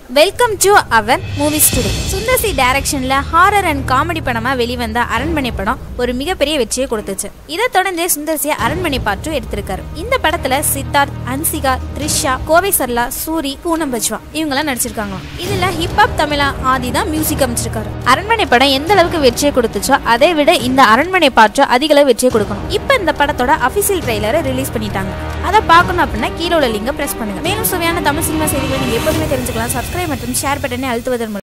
welcome to our movie studio Sundar C டைரக்ஷன்ல horror and comedy படமா வெளிவந்த அரண்மனை படம் ஒரு மிகப்பெரிய வெற்றியை கொடுத்துச்சு இதை தொடர்ந்து சுந்தர் சி அரண்மனை பாட்டு எடுத்திருக்காரு இந்த படத்துல சித்தார்த் அன்சிகா த்ரிஷா கோவை சர்லா சூரி பூனம் பஜ்வா இவங்கெல்லாம் நடிச்சிருக்காங்க இதுல ஹிப்ஹாப் தமிழா ஆதி தான் மியூசிக் அமைச்சிருக்காரு அரண்மனை படம் எந்த அளவுக்கு வெற்றியை கொடுத்துச்சோ அதை விட இந்த அரண்மனை பாட்டு அதிக அளவு வெற்றியை கொடுக்கணும் இப்போ இந்த படத்தோட அபிஷியல் ட்ரெய்லரை ரிலீஸ் பண்ணிட்டாங்க அதை பார்க்கணும் அப்படின்னா கீழே உள்ள லிங்கை பிரஸ் பண்ணுங்க மேலும் சுவையான தமிழ் சினிமா செய்திகளை நீங்க எப்போதுமே தெரிஞ்சுக்கலாம் சப்ஸ்கிரைப் மற்றும் ஷேர் பட்டனை அழுத்துவதன் மூலம்